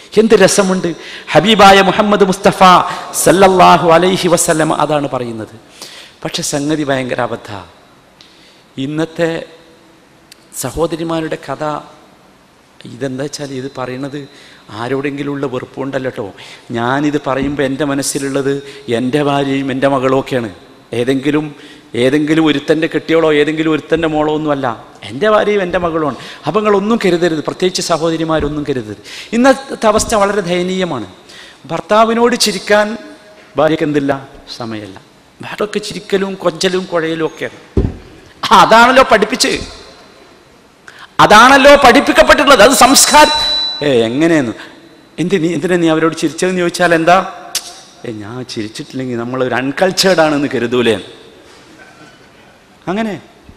എന്ത് രസമുണ്ട് ഹബീബായ മുഹമ്മദ് മുസ്തഫ സല്ലല്ലാഹു അലൈഹി വസല്ലം അതാണ് പറയുന്നത് പക്ഷെ സംഗതി ഭയങ്കര അബദ്ധ ഇന്നത്തെ സഹോദരിമാരുടെ കഥ ഇതെന്താ വെച്ചാൽ ഇത് പറയണത് ആരോടെങ്കിലും ഉള്ള വെറുപ്പുണ്ടല്ലോ കേട്ടോ ഞാനിത് പറയുമ്പോൾ എൻ്റെ മനസ്സിലുള്ളത് എൻ്റെ ഭാര്യയും എൻ്റെ മകളും ഒക്കെയാണ് ഏതെങ്കിലും ഏതെങ്കിലും ഒരുത്തൻ്റെ കെട്ടിയോളോ ഏതെങ്കിലും ഒരുത്തൻ്റെ മോളോ ഒന്നുമല്ല എൻ്റെ ഭാര്യയും എൻ്റെ മകളുമാണ് അപ്പം നിങ്ങളൊന്നും കരുതരുത് പ്രത്യേകിച്ച് സഹോദരിമാരൊന്നും കരുതരുത് ഇന്നത്തെ അവസ്ഥ വളരെ ദയനീയമാണ് ഭർത്താവിനോട് ചിരിക്കാൻ ഭാര്യയ്ക്ക് എന്തില്ല സമയമല്ല ഭാര്യൊക്കെ ചിരിക്കലും കൊഞ്ചലും കുഴയലും ഒക്കെയാണ് ആ, അതാണല്ലോ പഠിപ്പിച്ച് അതാണല്ലോ പഠിപ്പിക്കപ്പെട്ടിട്ടുള്ളത് അത് സംസ്കാരം ഏ എങ്ങനെയെന്ന് എന്ത് നീ എന്തിനാ നീ അവരോട് ചിരിച്ചതെന്ന് ചോദിച്ചാൽ എന്താ ഏ ഞാൻ ചിരിച്ചിട്ടില്ലെങ്കിൽ നമ്മൾ ഒരു അൺകൾച്ചേർഡ് ആണെന്ന് കരുതൂലേ അങ്ങനെ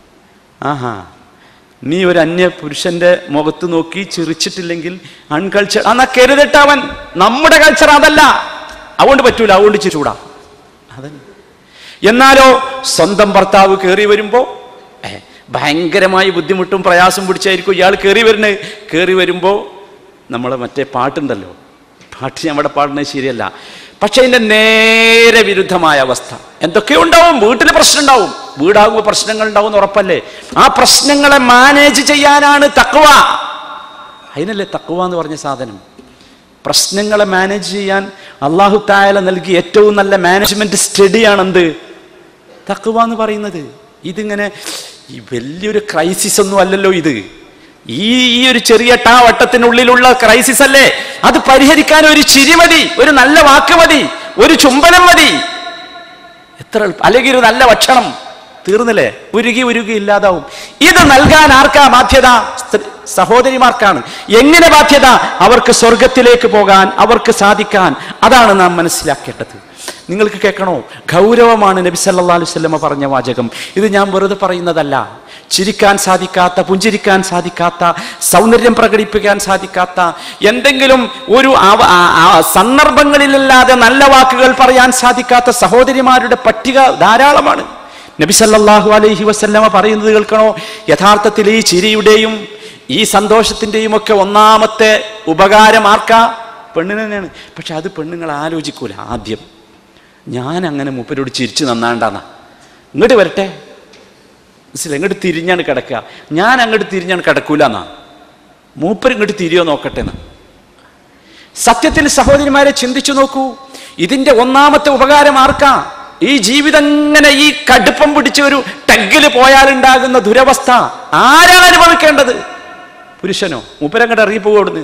ആഹാ നീ ഒരു അന്യ പുരുഷന്റെ മുഖത്ത് നോക്കി ചിരിച്ചിട്ടില്ലെങ്കിൽ അൺകൾച്ചർ എന്നാ കരുതട്ടവൻ നമ്മുടെ കൾച്ചർ അതല്ല അതുകൊണ്ട് പറ്റൂല അതുകൊണ്ട് ചിരിച്ചൂടാ അതന്നെ എന്നാലോ സ്വന്തം ഭർത്താവ് കയറി വരുമ്പോ ഏ, ഭയങ്കരമായി ബുദ്ധിമുട്ടും പ്രയാസം പിടിച്ചായിരിക്കും ഇയാൾ കയറി വരുന്നത് കയറി വരുമ്പോ നമ്മളെ മറ്റേ പാട്ടുണ്ടല്ലോ പാട്ട് നമ്മുടെ പാടുന്നത് ശരിയല്ല പക്ഷെ അതിന്റെ നേരെ വിരുദ്ധമായ അവസ്ഥ എന്തൊക്കെയോ ഉണ്ടാവും വീട്ടിൽ പ്രശ്നം ഉണ്ടാവും വീടാകുമ്പോൾ പ്രശ്നങ്ങൾ ഉണ്ടാവും എന്ന് ഉറപ്പല്ലേ ആ പ്രശ്നങ്ങളെ മാനേജ് ചെയ്യാനാണ് തക്വ അതിനല്ലേ തക്വ എന്ന് പറഞ്ഞ സാധനം പ്രശ്നങ്ങളെ മാനേജ് ചെയ്യാൻ അള്ളാഹു തായാല നൽകിയ ഏറ്റവും നല്ല മാനേജ്മെന്റ് സ്റ്റഡിയാണെന്ത് തക്കുവ എന്ന് പറയുന്നത് ഇതിങ്ങനെ ഈ വലിയൊരു ക്രൈസിസ് ഒന്നും അല്ലല്ലോ ഇത് ഈ ഈ ഒരു ചെറിയ ടാ വട്ടത്തിനുള്ളിലുള്ള ക്രൈസിസ് അല്ലേ അത് പരിഹരിക്കാൻ ഒരു ചിരി മതി ഒരു നല്ല വാക്ക് മതി ഒരു ചുംബനം മതി എത്ര എളുപ്പം അല്ലെങ്കിൽ ഒരു നല്ല ഭക്ഷണം തീർന്നില്ലേ ഉരുകി ഉരുകി ഇല്ലാതാവും ഇത് നൽകാൻ ആർക്കാ ബാധ്യത സ്ത്രീ- സഹോദരിമാർക്കാണ് എങ്ങനെ ബാധ്യത അവർക്ക് സ്വർഗത്തിലേക്ക് പോകാൻ അവർക്ക് സാധിക്കാൻ അതാണ് നാം മനസ്സിലാക്കേണ്ടത് നിങ്ങൾക്ക് കേൾക്കണോ ഗൗരവമാണ് നബി സല്ലല്ലാഹു അലൈഹി വസല്ലമ പറഞ്ഞ വാചകം ഇത് ഞാൻ വെറുതെ പറയുന്നതല്ല ചിരിക്കാൻ സാധിക്കാത്ത പുഞ്ചിരിക്കാൻ സാധിക്കാത്ത സൗന്ദര്യം പ്രകടിപ്പിക്കാൻ സാധിക്കാത്ത എന്തെങ്കിലും ഒരു അവ- ആ- ആ സന്ദർഭങ്ങളിലല്ലാതെ നല്ല വാക്കുകൾ പറയാൻ സാധിക്കാത്ത സഹോദരിമാരുടെ പട്ടിക ധാരാളമാണ് നബി സല്ലല്ലാഹു അലൈഹി വസല്ലമ പറയുന്നത് കേൾക്കണോ യഥാർത്ഥത്തിൽ ഈ ചിരിയുടെയും ഈ സന്തോഷത്തിന്റെയും ഒക്കെ ഒന്നാമത്തെ ഉപകാരം ആർക്കാ പെണ്ണിന് തന്നെയാണ് പക്ഷെ അത് പെണ്ണുങ്ങൾ ആലോചിക്കൂല ആദ്യം ഞാൻ അങ്ങനെ മൂപ്പരോട് ചിരിച്ചു നന്നാണ്ടാന്നാ ഇങ്ങോട്ട് വരട്ടെ മനസ്സിലായി ഇങ്ങോട്ട് തിരിഞ്ഞാണ് കിടക്കുക ഞാൻ അങ്ങോട്ട് തിരിഞ്ഞാണ് കിടക്കൂല എന്നാ മൂപ്പർ ഇങ്ങോട്ട് തിരിയോ നോക്കട്ടെ എന്ന് സത്യത്തിൽ സഹോദരിമാരെ ചിന്തിച്ചു നോക്കൂ ഇതിന്റെ ഒന്നാമത്തെ ഉപകാരം ആർക്കാ ഈ ജീവിതം ഇങ്ങനെ ഈ കടുപ്പം പിടിച്ച ഒരു ടഗ്ഗിൽ പോയാലുണ്ടാകുന്ന ദുരവസ്ഥ ആരാണ് അനുഭവിക്കേണ്ടത് പുരുഷനോ മൂപ്പരങ്ങോട്ട് ഇറങ്ങിപ്പോകും അവിടുന്ന്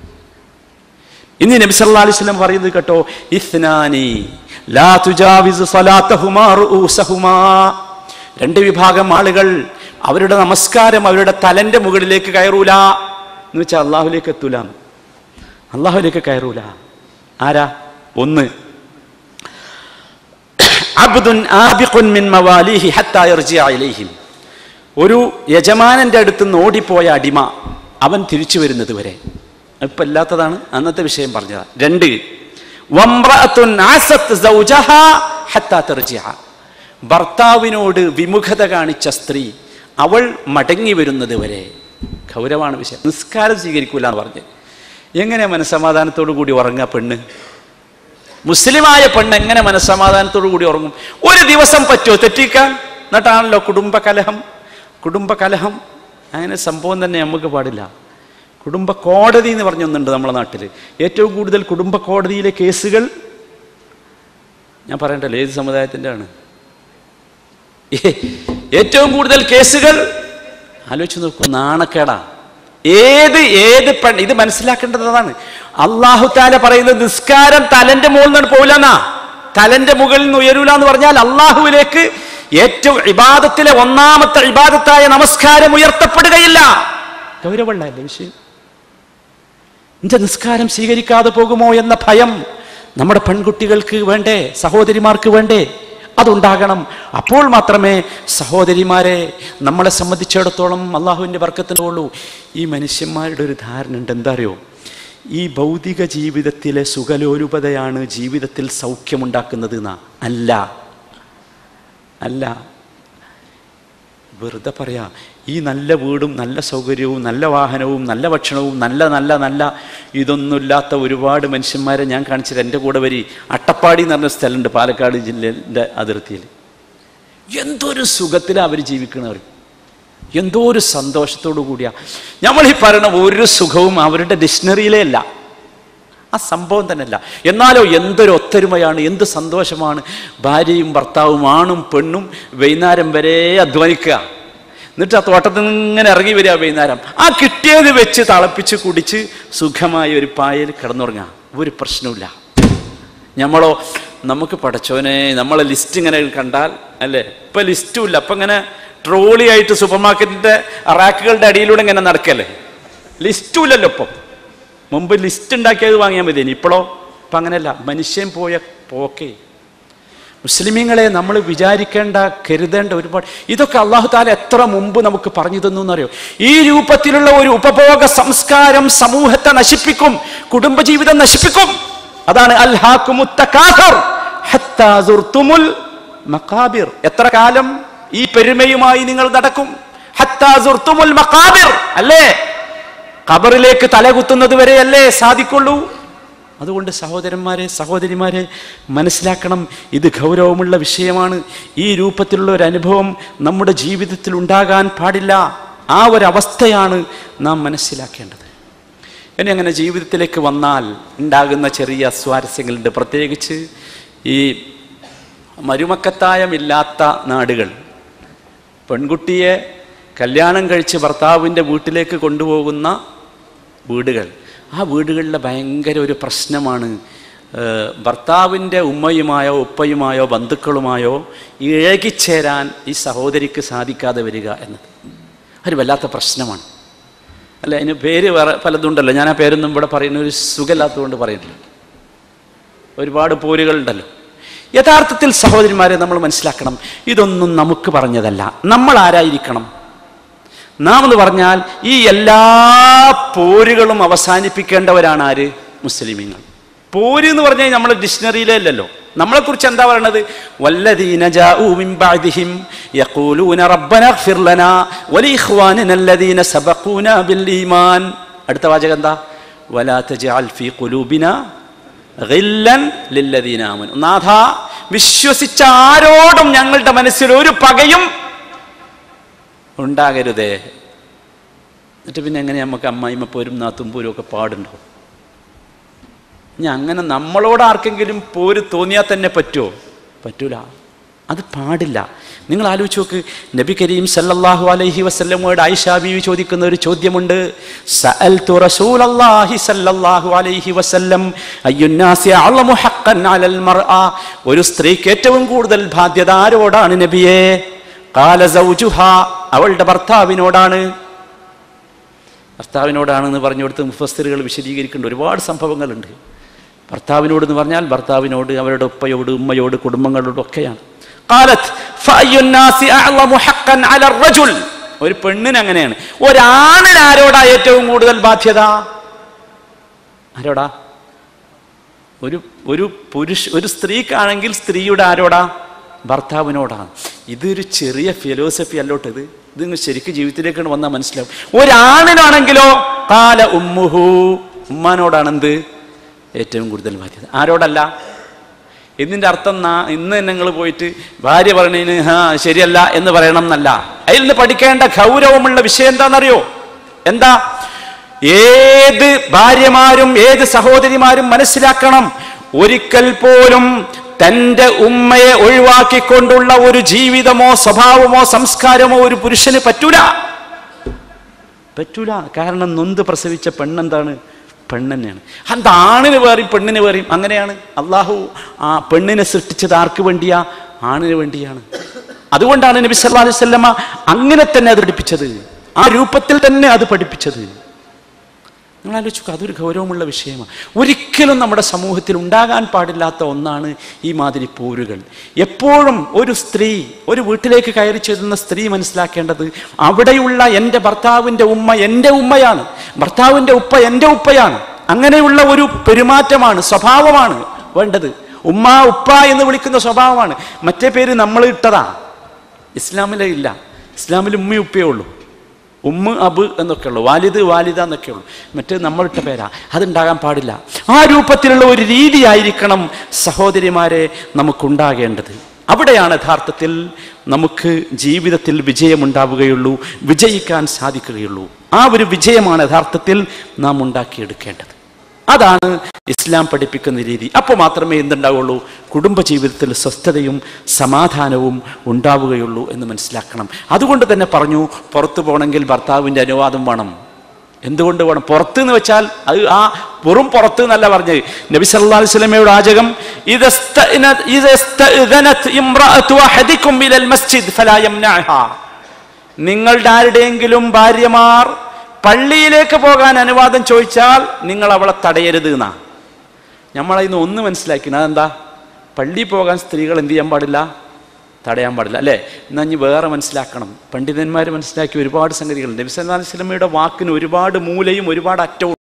ഇന്ന് നബി സല്ലല്ലാഹു അലൈഹി വസല്ലം പറയുന്നത് കേട്ടോ ഇസ്നാനി ലാ തുജാവിസ് സലാത്തഹുമാ റൂസഹുമാ രണ്ട് വിഭാഗം ആളുകൾ അവരുടെ നമസ്കാരം അവരുടെ തലന്റെ മുകളിലേക്ക് കയറൂല എന്ന് വെച്ചാൽ അള്ളാഹുലേക്ക് എത്തൂല അള്ളാഹുലേക്ക് കയറൂല ആരാ ഒന്ന് അബ്ദുൻ ആബിഖുൻ മിൻ മവാലിഹി ഹത്താ യർജിഅ ഇലൈഹിം ഒരു യജമാനന്റെ അടുത്ത് നിന്ന് ഓടിപ്പോയ അടിമ അവൻ തിരിച്ചു വരുന്നത് വരെ ഇപ്പൊ ഇല്ലാത്തതാണ് അന്നത്തെ വിഷയം പറഞ്ഞത് രണ്ട് വംറഅത്തുൻ ആസത്ത് സൗജഹാ ഹത്താ തർജിഅ ഭർത്താവിനോട് വിമുഖത കാണിച്ച സ്ത്രീ അവൾ മടങ്ങി വരുന്നത് വരെ ഗൗരവമാണ് വിഷയം നിസ്കാരം സ്വീകരിക്കൂല എന്ന് പറഞ്ഞ് എങ്ങനെ മനസ്സമാധാനത്തോടു കൂടി ഉറങ്ങുക പെണ്ണ് മുസ്ലിമായ പെണ്ണ് എങ്ങനെ മനസ്സമാധാനത്തോടു കൂടി ഉറങ്ങും ഒരു ദിവസം പറ്റുമോ തെറ്റിക്കാൻ എന്നിട്ടാണല്ലോ കുടുംബകലഹം കുടുംബകലഹം അങ്ങനെ സംഭവം തന്നെ നമുക്ക് പാടില്ല കുടുംബ കോടതി എന്ന് പറഞ്ഞൊന്നുണ്ട് നമ്മുടെ നാട്ടിൽ ഏറ്റവും കൂടുതൽ കുടുംബ കോടതിയിലെ കേസുകൾ ഞാൻ പറയണ്ടല്ലോ ഏത് സമുദായത്തിൻ്റെ ആണ് ഏ- ഏറ്റവും കൂടുതൽ കേസുകൾ ആലോചിച്ച് നോക്കൂ നാണക്കേടാ ഏത് ഏത് പെൺ ഇത് മനസ്സിലാക്കേണ്ടത് അതാണ് അള്ളാഹു താല പറയുന്നത് നിസ്കാരം തലന്റെ മുകളിൽ നിന്ന് പോകില്ലെന്നാ തലന്റെ മുകളിൽ നിന്ന് ഉയരൂല എന്ന് പറഞ്ഞാൽ അള്ളാഹുവിലേക്ക് ഏറ്റവും ഇബാദത്തിലെ ഒന്നാമത്തെ ഇബാദത്തായ നമസ്കാരം ഉയർത്തപ്പെടുകയില്ല ഗൗരവമുള്ളതല്ലേ വിഷയം എന്റെ നിസ്കാരം സ്വീകരിക്കാതെ പോകുമോ എന്ന ഭയം നമ്മുടെ പെൺകുട്ടികൾക്ക് വേണ്ടേ സഹോദരിമാർക്ക് വേണ്ടേ അതുണ്ടാകണം അപ്പോൾ മാത്രമേ സഹോദരിമാരെ നമ്മളെ സംബന്ധിച്ചിടത്തോളം അള്ളാഹുവിൻ്റെ വർക്കത്തിനേ ഉള്ളൂ ഈ മനുഷ്യന്മാരുടെ ഒരു ധാരണ ഉണ്ട് എന്താ അറിയോ ഈ ഭൗതിക ജീവിതത്തിലെ സുഖലോലുപതയാണ് ജീവിതത്തിൽ സൗഖ്യമുണ്ടാക്കുന്നത് എന്നാ അല്ല അല്ല വെറുതെ പറയാ ഈ നല്ല വീടും നല്ല സൗകര്യവും നല്ല വാഹനവും നല്ല ഭക്ഷണവും നല്ല നല്ല നല്ല ഇതൊന്നുമില്ലാത്ത ഒരുപാട് മനുഷ്യന്മാരെ ഞാൻ കാണിച്ചത് എൻ്റെ കൂടെ വരി അട്ടപ്പാടി എന്ന് പറഞ്ഞ സ്ഥലമുണ്ട് പാലക്കാട് ജില്ലയുടെ അതിർത്തിയിൽ എന്തൊരു സുഖത്തിലാണ് അവർ ജീവിക്കണവർ എന്തോ ഒരു സന്തോഷത്തോടു കൂടിയാ നമ്മൾ ഈ പറയുന്ന ഒരു സുഖവും അവരുടെ ഡിക്ഷണറിയിലേ അല്ല ആ സംഭവം തന്നെയല്ല എന്നാലോ എന്തൊരു ഒത്തൊരുമയാണ് എന്ത് സന്തോഷമാണ് ഭാര്യയും ഭർത്താവും ആണും പെണ്ണും വൈകുന്നേരം വരെ അധ്വാനിക്കുക എന്നിട്ട് ആ തോട്ടത്തിൽ നിന്ന് ഇങ്ങനെ ഇറങ്ങി വരിക വൈകുന്നേരം ആ കിട്ടിയത് വെച്ച് തിളപ്പിച്ച് കുടിച്ച് സുഖമായ ഒരു പായൽ കിടന്നുറങ്ങുക ഒരു പ്രശ്നവുമില്ല നമ്മളോ നമുക്ക് പടച്ചോനെ നമ്മളെ ലിസ്റ്റ് ഇങ്ങനെ കണ്ടാൽ അല്ലേ ഇപ്പൊ ലിസ്റ്റും ഇല്ല അപ്പൊ ഇങ്ങനെ ട്രോളി ആയിട്ട് സൂപ്പർ മാർക്കറ്റിന്റെ റാക്കുകളുടെ അടിയിലൂടെ ഇങ്ങനെ നടക്കല്ലേ ലിസ്റ്റും ഇല്ലല്ലോ ഇപ്പം മുമ്പ് ലിസ്റ്റ് ഉണ്ടാക്കിയത് വാങ്ങിയാൽ മതി ഇനി ഇപ്പോഴോ ഇപ്പം അങ്ങനെയല്ല മനുഷ്യൻ പോയ പോക്കേ മുസ്ലിമീങ്ങളെ നമ്മൾ വിചാരിക്കേണ്ട കരുതേണ്ട ഒരുപാട് ഇതൊക്കെ അള്ളാഹു താല എത്ര മുമ്പ് നമുക്ക് പറഞ്ഞു തന്നു എന്നറിയോ ഈ രൂപത്തിലുള്ള ഒരു ഉപഭോഗ സംസ്കാരം സമൂഹത്തെ നശിപ്പിക്കും കുടുംബജീവിതം നശിപ്പിക്കും അതാണ് അൽഹാക്കുമുത്തകാഥർ ഹത്താ സുർത്തുമുൽ മക്കാബിർ എത്ര കാലം ഈ പെരുമയുമായി നിങ്ങൾ നടക്കും ഹത്താ സുർത്തുമുൽ മക്കാബിർ അല്ലേ ഖബറിലേക്ക് തലകുത്തുന്നത് വരെയല്ലേ സാധിക്കുള്ളൂ അതുകൊണ്ട് സഹോദരന്മാരെ സഹോദരിമാരെ മനസ്സിലാക്കണം ഇത് ഗൗരവമുള്ള വിഷയമാണ് ഈ രൂപത്തിലുള്ള ഒരു അനുഭവം നമ്മുടെ ജീവിതത്തിൽ ഉണ്ടാകാൻ പാടില്ല ആ ഒരവസ്ഥയാണ് നാം മനസ്സിലാക്കേണ്ടത് ഇനി അങ്ങനെ ജീവിതത്തിലേക്ക് വന്നാൽ ഉണ്ടാകുന്ന ചെറിയ സ്വാരസ്യങ്ങളുണ്ട് പ്രത്യേകിച്ച് ഈ മരുമക്കത്തായമില്ലാത്ത നാടുകൾ പെൺകുട്ടിയെ കല്യാണം കഴിച്ച് ഭർത്താവിൻ്റെ വീട്ടിലേക്ക് കൊണ്ടുപോകുന്ന വീടുകൾ ആ വീടുകളിലെ ഭയങ്കര ഒരു പ്രശ്നമാണ് ഏഹ്, ഭർത്താവിൻ്റെ ഉമ്മയുമായോ ഉപ്പയുമായോ ബന്ധുക്കളുമായോ ഇഴകിച്ചേരാൻ ഈ സഹോദരിക്ക് സാധിക്കാതെ വരിക എന്നത് ഒരു വല്ലാത്ത പ്രശ്നമാണ് അല്ല അതിന് പേര് വേറെ പലതുണ്ടല്ലോ ഞാൻ ആ പേരൊന്നും ഇവിടെ പറയുന്ന ഒരു സുഖമില്ലാത്തതുകൊണ്ട് പറയുന്നില്ല ഒരുപാട് പോരുകളുണ്ടല്ലോ യഥാർത്ഥത്തിൽ സഹോദരിമാരെ നമ്മൾ മനസ്സിലാക്കണം ഇതൊന്നും നമുക്ക് പറഞ്ഞതല്ല നമ്മൾ ആരായിരിക്കണം നാം എന്ന് പറഞ്ഞാൽ ഈ എല്ലാ പോരുകളും അവസാനിപ്പിക്കേണ്ടവരാണ് ആര് മുസ്ലിമീങ്ങൾ പോര് എന്ന് പറഞ്ഞാൽ നമ്മൾ ഡിക്ഷണറിയിലേ അല്ലല്ലോ നമ്മളെക്കുറിച്ച് എന്താ പറയണത് വല്ലദീന ജാഊ മിൻ ബഅദിഹിം യഖൂലൂന റബ്ബന ഇഗ്ഫിർ ലനാ വലിഇഖ്വാനിന അല്ലദീന സബഖൂന ബിൽ ഈമാൻ അടുത്ത വാചകം എന്താ വലാ തജ്അൽ ഫീ ഖുലൂബിന ഗില്ലൻ ലില്ലദീന ആമനു നാഥ വിശ്വസിച്ച ആരോടും ഞങ്ങളുടെ മനസ്സിൽ ഒരു പകയും ഉണ്ടാകരുതേ എന്നിട്ട് പിന്നെ എങ്ങനെ നമുക്ക് അമ്മായിമ്മ പോരും നാത്തും പോരും ഒക്കെ പാടുണ്ടാവും ഇനി അങ്ങനെ നമ്മളോട് ആർക്കെങ്കിലും പോര് തോന്നിയാൽ തന്നെ പറ്റുമോ പറ്റൂല അത് പാടില്ല നിങ്ങൾ ആലോചിച്ച് നോക്ക് നബി കരീം സല്ലല്ലാഹു അലൈഹി വസല്ലമയോട് ആയിഷാ ബീവി ചോദിക്കുന്ന ഒരു ചോദ്യമുണ്ട് സഅൽതു റസൂലല്ലാഹി സല്ലല്ലാഹു അലൈഹി വസല്ലം അയ്യുന്നാസി അഅലമു ഹഖ്ഖൻ അലൽ മർഅ ഒരു സ്ത്രീക്ക് ഏറ്റവും കൂടുതൽ ബാധ്യത ആരോടാണ് നബിയെ ഖാല സൗജുഹ അവളുടെ ഭർത്താവിനോടാണ് ഭർത്താവിനോടാണെന്ന് പറഞ്ഞു കൊടുത്ത് മുഫസ്തറുകൾ വിശദീകരിക്കേണ്ട ഒരുപാട് സംഭവങ്ങളുണ്ട് ഭർത്താവിനോട് എന്ന് പറഞ്ഞാൽ ഭർത്താവിനോട് അവരുടെ ഉപ്പയോട് ഉമ്മയോട് കുടുംബങ്ങളോട് ഒക്കെയാണ് ഖാലത്ത് ഫഅയ്യു الناس أعظم حقا على الرجل ഒരു പെണ്ണിന് അങ്ങനെയാണ് ഒരാണിന് ആരോടാ ഏറ്റവും കൂടുതൽ ബാധ്യത ആരോടാ ഒരു ഒരു പുരുഷ ഒരു സ്ത്രീക്കാണെങ്കിൽ സ്ത്രീയുടെ ആരോടാ ഭർത്താവിനോടാണ് ഇതൊരു ചെറിയ ഫിലോസഫി അല്ലോട്ട് ഇത് ഇത് നിങ്ങൾ ശരിക്കും ജീവിതത്തിലേക്ക് വന്നാൽ മനസ്സിലാവും ഒരാണിനാണെങ്കിലോ കാല ഉമ്മുഹു ഉമ്മാനോടാണ് എന്ത് ഏറ്റവും കൂടുതൽ ബാധ്യത ആരോടല്ല ഇതിൻ്റെ അർത്ഥം നാ ഇന്ന് തന്നെ നിങ്ങൾ പോയിട്ട് ഭാര്യ പറഞ്ഞതിന് ഹാ ശരിയല്ല എന്ന് പറയണം എന്നല്ല അതിൽ നിന്ന് പഠിക്കേണ്ട ഗൗരവമുള്ള വിഷയം എന്താണെന്നറിയോ എന്താ ഏത് ഭാര്യമാരും ഏത് സഹോദരിമാരും മനസ്സിലാക്കണം ഒരിക്കൽ പോലും തൻ്റെ ഉമ്മയെ ഒഴിവാക്കിക്കൊണ്ടുള്ള ഒരു ജീവിതമോ സ്വഭാവമോ സംസ്കാരമോ ഒരു പുരുഷന് പറ്റൂല പറ്റൂല കാരണം നൊന്ത് പ്രസവിച്ച പെണ്ണെന്താണ് പെണ്ണെന്നെയാണ് അത് ആണിന് വേറെയും പെണ്ണിന് വേറെയും അങ്ങനെയാണ് അള്ളാഹു ആ പെണ്ണിനെ സൃഷ്ടിച്ചത് ആർക്ക് വേണ്ടിയാ ആണിന് വേണ്ടിയാണ് അതുകൊണ്ടാണ് നബി സല്ലല്ലാഹു അലൈഹി വസല്ലമ അങ്ങനെ തന്നെ അത് പഠിപ്പിച്ചത് ആ രൂപത്തിൽ തന്നെ അത് പഠിപ്പിച്ചത് നിങ്ങൾ ആലോചിച്ചു അതൊരു ഗൗരവമുള്ള വിഷയമാണ് ഒരിക്കലും നമ്മുടെ സമൂഹത്തിൽ ഉണ്ടാകാൻ പാടില്ലാത്ത ഒന്നാണ് ഈ മാതിരി പോരുകൾ എപ്പോഴും ഒരു സ്ത്രീ ഒരു വീട്ടിലേക്ക് കയറി ചെല്ലുന്ന സ്ത്രീ മനസ്സിലാക്കേണ്ടത് അവിടെയുള്ള എൻ്റെ ഭർത്താവിൻ്റെ ഉമ്മ എൻ്റെ ഉമ്മയാണ് ഭർത്താവിൻ്റെ ഉപ്പ എൻ്റെ ഉപ്പയാണ് അങ്ങനെയുള്ള ഒരു പെരുമാറ്റമാണ് സ്വഭാവമാണ് വേണ്ടത് ഉമ്മ ഉപ്പ എന്ന് വിളിക്കുന്ന സ്വഭാവമാണ് മറ്റേ പേര് നമ്മൾ ഇട്ടതാ ഇസ്ലാമിലെ ഇല്ല ഇസ്ലാമിൽ ഉമ്മയും ഉപ്പയേ ഉള്ളൂ ഉമ്മ് അബ് എന്നൊക്കെ ഉള്ളു വാലിദ് വാലിദ എന്നൊക്കെ ഉള്ളു മറ്റേ നമ്മളിട്ട പേരാ അതുണ്ടാകാൻ പാടില്ല ആ രൂപത്തിലുള്ള ഒരു രീതിയായിരിക്കണം സഹോദരിമാരെ നമുക്കുണ്ടാകേണ്ടത് അവിടെയാണ് യഥാർത്ഥത്തിൽ നമുക്ക് ജീവിതത്തിൽ വിജയമുണ്ടാവുകയുള്ളൂ വിജയിക്കാൻ സാധിക്കുകയുള്ളൂ ആ ഒരു വിജയമാണ് യഥാർത്ഥത്തിൽ നാം ഉണ്ടാക്കിയെടുക്കേണ്ടത് അതാണ് ഇസ്ലാം പഠിപ്പിക്കുന്ന രീതി അപ്പോൾ മാത്രമേ എന്തുണ്ടാവുള്ളൂ കുടുംബജീവിതത്തിൽ സ്വസ്ഥതയും സമാധാനവും ഉണ്ടാവുകയുള്ളൂ എന്ന് മനസ്സിലാക്കണം അതുകൊണ്ട് തന്നെ പറഞ്ഞു പുറത്തു പോകണമെങ്കിൽ ഭർത്താവിൻ്റെ അനുവാദം വേണം എന്തുകൊണ്ട് വേണം പുറത്ത് എന്ന് വെച്ചാൽ അത് ആ വെറും പുറത്ത് എന്നല്ല പറഞ്ഞത് നബി സല്ലല്ലാഹു അലൈഹി വസല്ലമയുടെ വാചകം ഇദസ്തഅനത് ഇദസ്തഅദനത് ഇംറഅതു അഹദികും ഇലൽ മസ്ജിദ് ഫലാ യംനഅഹാ നിങ്ങളുടെ ആരുടെയെങ്കിലും ഭാര്യമാർ പള്ളിയിലേക്ക് പോകാൻ അനുവാദം ചോദിച്ചാൽ നിങ്ങൾ അവളെ തടയരുത് എന്നാ നമ്മളതിന്ന് ഒന്ന് മനസ്സിലാക്കിന് അതെന്താ പള്ളിയിൽ പോകാൻ സ്ത്രീകൾ എന്ത് ചെയ്യാൻ പാടില്ല തടയാൻ പാടില്ല അല്ലേ എന്നാൽ ഇനി വേറെ മനസ്സിലാക്കണം പണ്ഡിതന്മാർ മനസ്സിലാക്കിയ ഒരുപാട് സംഗതികളുണ്ട് നബി സല്ലല്ലാഹു അലൈഹി വസല്ലമയുടെ വാക്കിന് ഒരുപാട് മൂലയും ഒരുപാട് അറ്റവും